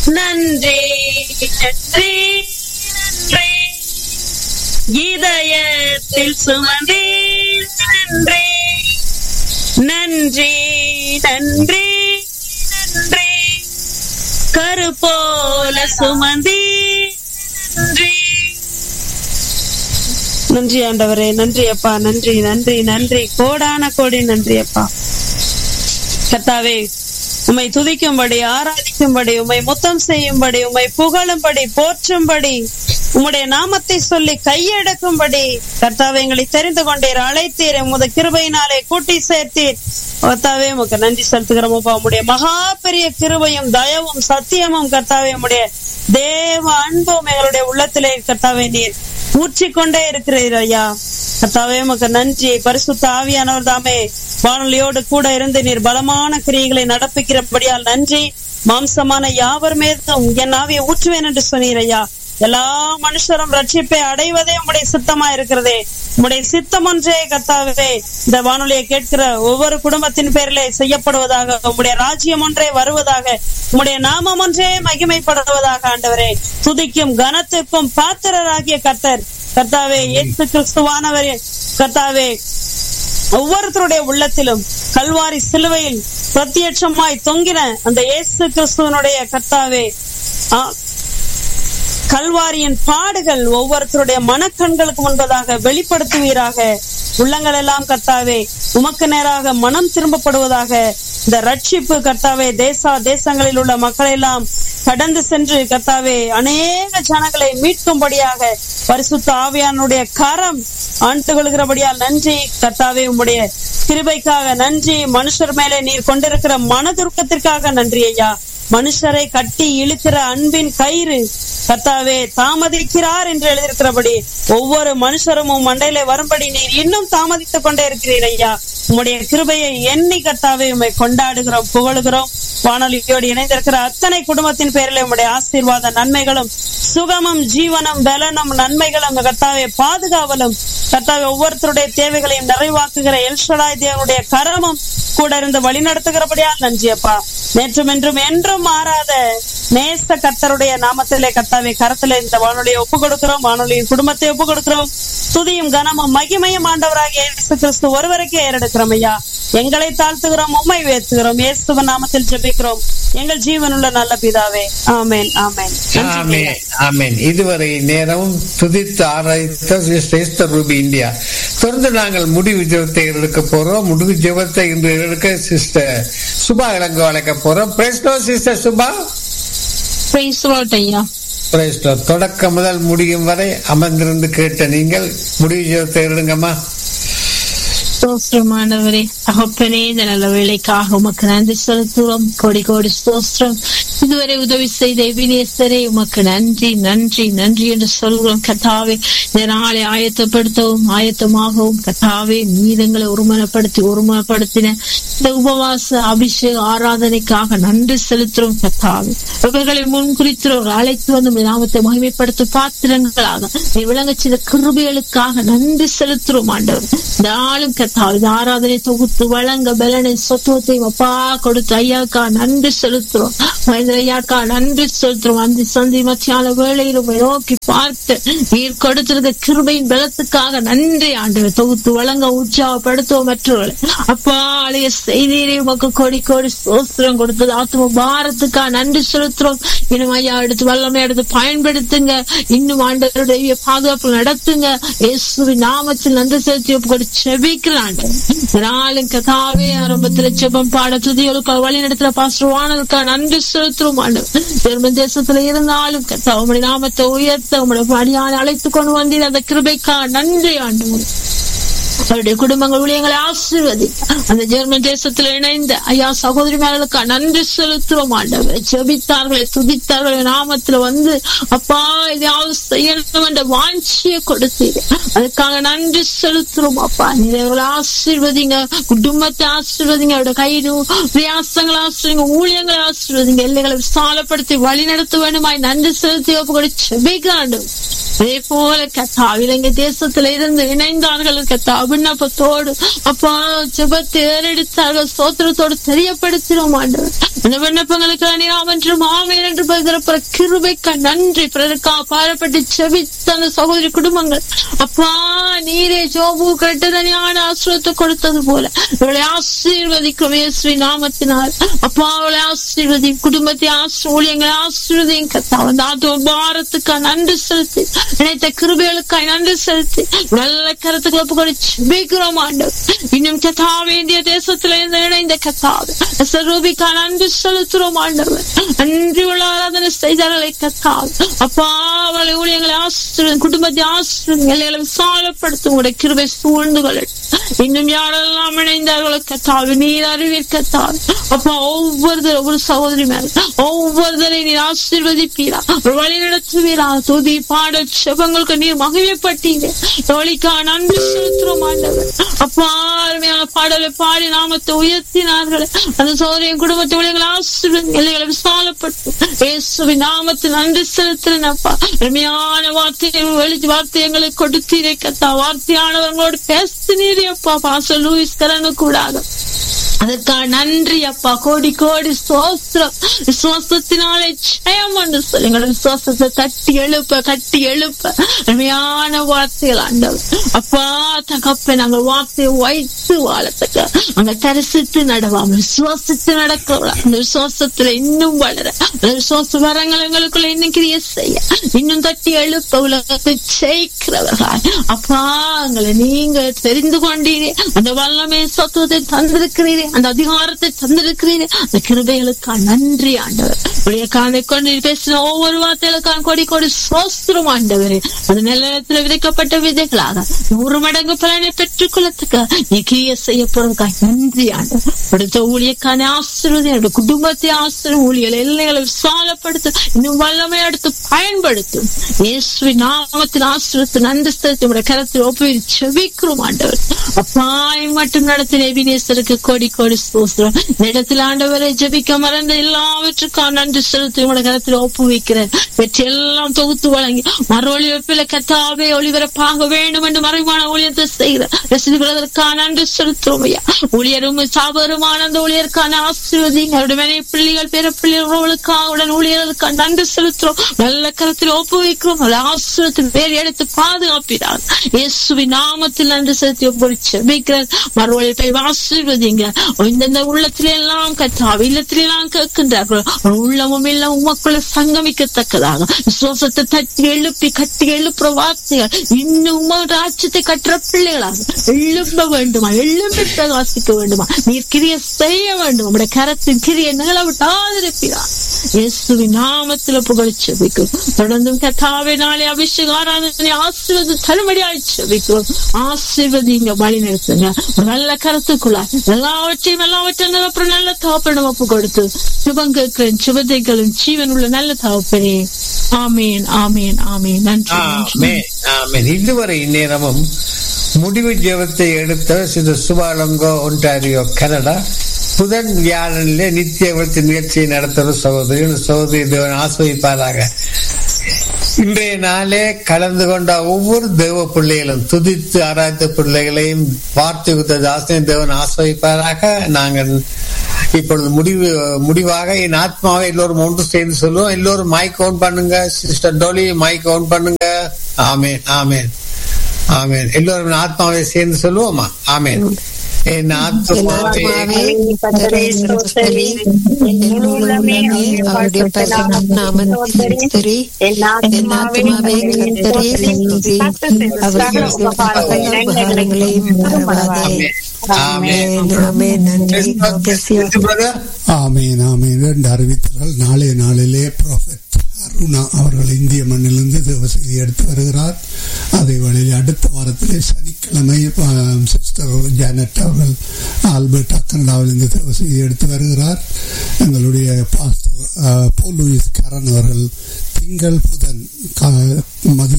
நன்றி நன்றி நன்றி இதயத்தில் சுமந்தே நன்றி நன்றி நன்றி நன்றி கரு போல சுமந்தே நன்றி நன்றி ஆண்டவரே நன்றி அப்பா நன்றி நன்றி நன்றி கோடான கோடி நன்றி அப்பா கத்தாவே உம்மை துதிக்கும்படி ஆராதிக்கும்படி உம்மை முத்தம் செய்யும்படி உம்மை புகழும்படி போற்றும்படி உம்முடைய நாமத்தை சொல்லி கையெடுக்கும்படி கர்த்தாவே எங்களை தெரிந்து கொண்டீர் அழைத்தீர் உமது கிருபையினாலே கூட்டி சேர்த்தீர் கர்த்தாவே உமக்கு நன்றி செலுத்துகிறோம் அப்பா உம்முடைய மகா பெரிய கிருபையும் தயவும் சத்தியமும் கர்த்தாவே உம்முடைய தேவ அன்பும் எங்களுடைய உள்ளத்திலே கர்த்தாவே நீர் ஊற்றிக்கொண்டே இருக்கிறீர் ஐயா கர்த்தாவே உமக்கு நன்றி பரிசுத்த ஆவியானவர் தாமே வானொலியோடு கூட இருந்து நீர் பலமான கிரியைகளை நடப்பிக்கிறபடியால் நன்றி மாம்சமான யாவர் மீதும் என் ஆவியை ஊற்றுவேன் என்று சொன்னீர் ஐயா எல்லா மனுஷரும் ரட்சிப்பை அடைவதே உம்முடைய சித்தமா இருக்கிறதே உம்முடைய சித்தம் ஒன்றே கர்த்தாவே இந்த வானொலியை கேட்கிற ஒவ்வொரு குடும்பத்தின் பேரிலே செய்யப்படுவதாக உம்முடைய ராஜ்யம் ஒன்றே வருவதாக உம்முடைய நாமம் ஒன்றே மகிமைப்படுவதாக ஆண்டவரே துதிக்கும் கனத்துக்கும் பாத்திரராகிய கர்த்தர் கர்த்தாவே இயேசு கிறிஸ்துவானவரே கர்த்தாவே ஒவ்வொருத்தருடைய உள்ளத்திலும் கல்வாரி சிலுவையில் பிரத்யட்சமாய் தொங்கின அந்த இயேசு கிறிஸ்துவனுடைய கர்த்தாவே ஆ, கல்வாரியின் பாடுகள் ஒவ்வொருத்தருடைய மனக்கண்களுக்கு முன்பதாக வெளிப்படுத்துவீராக உள்ளங்கள் எல்லாம் கர்த்தாவே உமக்கு நேராக மனம் திரும்பப்படுவதாக இந்த ரட்சிப்பு கர்த்தாவே தேசா தேசங்களில் உள்ள மக்கள் எல்லாம் கடந்து சென்று கர்த்தாவே அநேக ஜனங்களை மீட்கும்படியாக பரிசுத்த ஆவியானுடைய கரம் ஆண்டு கொள்கிறபடியால் நன்றி கர்த்தாவே உம்முடைய கிருபைக்காக நன்றி மனுஷர் மேலே நீர் கொண்டிருக்கிற மனதுருக்கத்திற்காக நன்றி ஐயா மனுஷரை கட்டி இழுக்கிற அன்பின் கயிறு கர்த்தாவே தாமதிக்கிறார் என்று எழுதியிருக்கிறபடி ஒவ்வொரு மனுஷரும் உம் மண்டையில வரும்படி நீர் இன்னும் தாமதித்துக் கொண்டே இருக்கிறீர் ஐயா உம்முடைய கிருபையை எண்ணி கர்த்தாவே உம்மை கொண்டாடுகிறோம் புகழுகிறோம் வானொலியோடு இணைந்திருக்கிற அத்தனை குடும்பத்தின் பேரில் உம்முடைய ஆசீர்வாத நன்மைகளும் சுகமும் ஜீவனும் பலனும் நன்மைகளும் கர்த்தாவே பாதுகாவலும் கர்த்தாவே ஒவ்வொருத்தருடைய தேவைகளையும் நிறைவாக்குகிற எல்ஷடாய் தேவனுடைய கரமும் கூட இருந்து வழி நடத்துகிறபடியால் நன்றி அப்பா நேற்றும் என்றும் என்றும் மாறாத நேச கர்த்தருடைய நாமத்திலே கர்த்தாவே கரத்திலே இந்த வானொலியை ஒப்பு கொடுக்கிறோம் வானொலியின் குடும்பத்தை ஒப்பு கொடுக்கிறோம் துதியும் கனமும் மகிமையும் ஆண்டவராகிய இயேசு கிறிஸ்து ஒருவருக்கே ஏறெடுக்கிறோம் ஐயா எங்களை தாழ்த்துகிறோம் உம்மை உயர்த்துகிறோம் இயேசுவின் நாமத்தில் ஜெபிக்கிறோம் எங்கள் ஜீவனுள்ள நல்ல பிதாவே ஆமென் ஆமென் நன்றி ஆமென் ஐயா. ஆமென் இதுவரை நேரம் துதித்து ஆராய்த்த சிஸ்டர் ரூபி இந்தியா தொடர்ந்து நாங்கள் முடிவு ஜெபத்தை எடுக்க போறோம் முடிவு ஜெபத்தை இன்று எடுக்க சிஸ்டர் சுபா இளங்க அழைக்க போறோம் பிரேஸ்டோ சிஸ்டர் சுபா பிரைஸ் லார்ட் ஐயா பிரேஸ்டோ தொடக்கம் முதல் முடியும் வரை அமர்ந்திருந்து கேட்ட நீங்கள் முடிவு ஜெபத்தை எடுங்கம்மா ஸ்தோத்திரமானவரே தகப்பனே இந்த நல்ல வேலைக்காக உமக்கு நன்றி செலுத்துகிறோம் கோடி கோடி ஸ்தோத்திரம் இதுவரை உதவி செய்த எபினேஸ்வரே உமக்கு நன்றி நன்றி நன்றி என்று சொல்கிறோம் கத்தாவே இந்த நாளை ஆயத்தப்படுத்தவும் ஆயத்தமாகவும் கத்தாவே மீதங்களை ஒருமனப்படுத்தி ஒருமனப்படுத்தின இந்த உபவாச அபிஷேக ஆராதனைக்காக நன்றி செலுத்துறோம் கத்தாவே இவர்களை முன்குறித்து அழைத்து வந்து உம்முடைய நாமத்தை மகிமைப்படுத்தும் பாத்திரங்களாக நீ விளங்க செய்த கிருபைகளுக்காக நன்றி செலுத்துறோம் ஆண்டவர் இந்த ஆளும் கத்தாவே இந்த ஆராதனை தொகுத்து வழங்க பலனை சொத்துவத்தையும் அப்பா கொடுத்து ஐயாக்கா நன்றி செலுத்துறோம் மகேந்திர ஐயாக்கா நன்றி செலுத்துறோம் அந்த சந்தி மத்தியான வேளையில் உம்மை நோக்கி பார்த்து நீர் கொடுத்திருக்க கிருபையின் பலத்துக்காக நன்றி ஆண்டவர் தொகுத்து வழங்க உற்சாகப்படுத்துவோம் மற்றவர்களை அப்பா அழைய செய்தியை உமக்கு கோடி கோடி சோஸ்திரம் கொடுத்தது ஆத்ம பாரத்துக்காக நன்றி செலுத்துறோம் இன்னும் ஐயா எடுத்து வல்லமை எடுத்து பயன்படுத்துங்க இன்னும் ஆண்டவருடைய பாதுகாப்பு நடத்துங்க இயேசுவின் நாமத்தில் நன்றி செலுத்தி ஒப்பு செபிக்கிறான் நாளும் கதாவே ஆரம்பத்துல ஜெபம் பாட துதிகளுக்கு வழி நடத்துற பாஸ்டர்வானதுக்காக நன்றி செலுத்துறோம் ஆண்டவர் ஜெர்மன் தேசத்துல இருந்தாலும் கத்தா உங்களுடைய நாமத்தை உயர்த்த உங்களுடைய பணியான அழைத்து கொண்டு வந்தீர் அந்த கிருபைக்கா நன்றி ஆண்டவர் அவருடைய குடும்பங்கள் ஊழியங்களை ஆசீர்வதி அந்த ஜெர்மன் தேசத்தில் இணைந்த ஐயா சகோதரிமார்களுக்கு நன்றி செலுத்துறோம் ஆண்டவர் ஜெபித்தார்களே துதித்தார்களே நாமத்துல வந்து அப்பா இதையாவது செய்யணும் என்ற வாஞ்சியை கொடுத்தீர் அதுக்காக நன்றி செலுத்துறோம் அப்பா நீங்க இவர்களை ஆசீர்வதிங்க குடும்பத்தை ஆசீர்வதிங்க அவருடைய கைது பிரயாசங்களை ஆசீர்வதிங்க ஊழியங்களை ஆசீர்வதிங்க எல்லைகளை விசாலப்படுத்தி வழி நடத்த வேண்டுமாய் நன்றி செலுத்தி ஒப்பு கூட செபிக்கிறாண்டு அதே போல கத்தா இலங்கை தேசத்துல இருந்து இணைந்தார்கள் கத்தா விண்ணப்பத்தோடு அப்பா ஜெபத்தை ஏறெடுத்தார்கள் சோத்திரத்தோடு தெரியப்படுத்தினோம் ஆண்டவர் அந்த விண்ணப்பங்களுக்கு நீராம் என்று மாமேன் என்று பகிரப்புற கிருபைக்க நன்றி பிறருக்கா பாரப்பட்டு செவித்த அந்த சகோதரி குடும்பங்கள் அப்பா நீரே ஜோபு கட்டதனியான ஆசிரியத்தை கொடுத்தது போல இவளை ஆசீர்வதிக்கும் இயேசுவி நாமத்தினால் அப்பா அவளை ஆசீர்வதி குடும்பத்தை ஆசிர் ஊழியங்களை ஆசீர்வதியும் கத்தா அந்த ஆத்துவ பாரத்துக்கா நன்றி செலுத்தி நினைத்த கிருபைகளுக்காய் நன்றி செலுத்தி நல்ல கருத்துக்களை புகழ் ஜெபிக்கிறோம் ஆண்டவர் இன்னும் கத்தா வேண்டிய தேசத்துல இருந்து இணைந்த கத்தாவு சரூபிக்கா நன்றி செலுத்துறோம் ஆண்டவர் நன்றி உள்ள ஆராதனை செய்தார்களை கத்தாவு அப்பா அவளை ஊழியங்களை ஆசிரியர் குடும்பத்தை ஆசிரியர் எல்லைகளை விசாலப்படுத்தும் உடைய கிருபை சூழ்ந்து கொள்ளட்டும் இன்னும் யாரெல்லாம் இணைந்தார்களோ கத்தாவு நீர் அறிவீர் கத்தாவு அப்பா ஒவ்வொரு ஒரு சகோதரி மேல ஒவ்வொருத்தரை நீர் ஆசீர்வதிப்பீரா வழி நடத்துவீரா துதி பாட செபங்களுக்கு நீர் மகிழ்ப்பட்டீங்க தோழிக்கா நன்றி செலுத்துறோம் ஆண்டவர் அப்பா அருமையான பாடலை பாடி நாமத்தை உயர்த்தினார்கள் அந்த சோதரியின் குடும்பத்தை உலகளை ஆசீர்வதி எல்லைகளை விசாலப்பட்டு இயேசுவின் நாமத்தில் நன்றி செலுத்துறேன் அப்பா அருமையான வார்த்தையை வெளி வார்த்தை எங்களுக்கு கொடுத்தீரே கத்தா வார்த்தையானவர்களோடு பேசினீரே அப்பா பாச லூயிஸ் கரனு கூடாது அதற்காக நன்றி அப்பா கோடி கோடி சோஸ்திரம் விசுவாசத்தினாலே ஜெயம் என்று சொல்லி எங்களோட விசுவாசத்தை தட்டி எழுப்ப கட்டி எழுப்ப அருமையான வார்த்தைகள் ஆண்டவர் அப்பா தகப்ப நாங்கள் வார்த்தையை வைத்து வாழத்தக்க அங்க தரிசித்து நடவாம விசுவாசித்து நடக்கலாம் அந்த விசுவாசத்துல இன்னும் வளர அந்த விசுவாச வரங்கள் எங்களுக்குள்ள இன்னும் கிரிய செய்ய இன்னும் தட்டி எழுப்ப உலகத்தை ஜெயிக்கிறவர்கள் அப்பா எங்களை நீங்க தெரிந்து கொண்டீரே அந்த வல்லமை சத்துவத்தை தந்திருக்கிறீரே அந்த அதிகாரத்தை தந்திருக்கிறீரே அந்த கிருபைகளுக்கா நன்றி ஆண்டவர் உடைய காதை கொண்டு பேசின ஒவ்வொரு வார்த்தைகளுக்கான கொடி கொடி சோஸ்திரம் ஆண்டவரே அது நிலத்தில் விதைக்கப்பட்ட விதைகளாக நூறு மடங்கு பலனை பெற்றுக் கொள்ளத்துக்கு நீ கிரிய செய்ய போறதுக்காக நன்றி ஆண்டவர் அடுத்த ஊழியக்கான ஆசிர்வதி என்னோட குடும்பத்தை ஆசிரியம் ஊழியல் எல்லைகளை விசாலப்படுத்தும் இன்னும் வல்லமை அடுத்து பயன்படுத்தும் இயேசுவி நாமத்தின் ஆசிரியத்து நன்றி செலுத்தி உடைய கரத்தில் ஒப்புவி செவிக்கிறோம் ஆண்டவர் அப்பாய் மட்டும் நடத்தின எபினேசருக்கு கோடி கோடி ஸ்தோத்திரம் இந்த இடத்தில் ஆண்டவரை ஜெபிக்க மறந்த எல்லாவற்றுக்கும் நன்றி செலுத்தி உடைய கரத்தில் ஒப்புவிக்கிறேன் வெற்றி எல்லாம் தொகுத்து வழங்கி மறு ஒளிபரப்பில கத்தாவே ஒளிபரப்பாக வேண்டும் என்று மறைவான ஊழியத்தை செய்கிறார் ரசிகர்களுக்கான நன்றி செலுத்துவோம் ஐயா ஊழியரும் சாபருமான அந்த ஊழியருக்கான ஆசீர்வதிங்க அவருடைய மனை பிள்ளைகள் பேர பிள்ளைகளுக்காக உடன் ஊழியர்களுக்கான நன்றி செலுத்துறோம் நல்ல கருத்தில் ஒப்புவிக்கிறோம் நல்ல ஆசீர்வத்தில் வேறு எடுத்து பாதுகாப்பினார் இயேசுவின் நாமத்தில் நன்றி செலுத்தி ஒப்புவிச்சு வைக்கிறார் மறு ஒழிப்பை ஆசீர்வதிங்க இந்தந்த உள்ளத்திலே எல்லாம் கத்தாவி இல்லத்திலே எல்லாம் கேட்கின்றார்கள் உள்ளமும் இல்லம் உமக்குள்ள சங்கமிக்கத்தக்கதாக விசுவாசத்தை தட்டி எழுப்பி கட்டி எழுப்புற வார்த்தைகள் இன்னும் ராஜ்யத்தை கட்டுற பிள்ளைகளாக எழும்ப வேண்டுமா எழும்பி பிரகாசிக்க வேண்டுமா நீர் கிரிய செய்ய வேண்டும் உங்களுடைய கரத்தின் கிரிய நிலவிட்டாதிருக்கிறார் இயேசுவின் நாமத்தில் புகழ்ச்சி வைக்கும் தொடர்ந்தும் கத்தாவை நாளை அபிஷேக ஆராதனை ஆசீர்வது தருமடியாய் செபிக்கிறோம் ஆசீர்வதிங்க வழி நிறுத்துங்க நல்ல கருத்துக்குள்ளா எல்லாவற்றையும் எல்லாவற்றையும் அப்புறம் நல்ல தாப்பனம் ஒப்பு கொடுத்து சுபம் கேட்கிறேன் சுபதைகளும் ஜீவன் உள்ள நல்ல தாப்பனே ஆமேன் ஆமேன் ஆமேன் நன்றி நன்றி ஆமென், ஆமென். இதுவரை இந்நேரமும் முடிவு ஜெபத்தை எடுத்த சிறு சுபாலங்கோ ஒன்டாரியோ கனடா புதன் வியாழனிலே நித்திய விருத்தி நிகழ்ச்சியை நடத்துகிற சகோதரி இந்த சகோதரி தேவன் ஆசிரியப்பாராக இன்றைய நாளே கலந்து கொண்ட ஒவ்வொரு தேவ பிள்ளைகளும் துதித்து ஆராய்ந்த பிள்ளைகளையும் வார்த்தை கொடுத்த தாசனை தேவன் ஆசிரியப்பாராக நாங்கள் இப்பொழுது முடிவு முடிவாக என் ஆத்மாவை எல்லோரும் ஒன்று சேர்ந்து சொல்லுவோம் எல்லோரும் மைக் ஓன் பண்ணுங்க சிஸ்டர் டோலி மைக் ஓன் பண்ணுங்க ஆமேன் ஆமேன் ஆமேன் எல்லோரும் ஆத்மாவை சேர்ந்து சொல்லுவோமா ஆமேன் என் ஆத்மாவே கர்த்தரை ஸ்தோத்திரி. என் முழு உள்ளமே அவருடைய பரிசுத்த நாமத்தை ஸ்தோத்திரி. என் ஆத்துமாவே கர்த்தரை ஸ்தோத்திரி. அவருடைய சகல உபகாரங்களையும் மறவாதே. ஆமென், ஆமென். நன்றி. God bless you. brother. ஆமீன் ஆமீன் என்று அறிவித்தார்கள் நாளைய நாளிலே ப்ராஃபெட் அருணா அவர்கள் இந்திய மண்ணிலிருந்து தேவ செய்தி எடுத்து வருகிறார் அதே வழியில் அடுத்த வாரத்திலே சனிக்கிழமை ஆம், சிஸ்டர் ஜானட் அவர்கள் ஆல்பர்ட் கனடாவிலிருந்து தேவ செய்தி எடுத்து வருகிறார் எங்களுடைய பாஸ்டர் ஆ, போல் லூயிஸ் கரன் அவர்கள் திங்கள் புதன் கா- மதியம்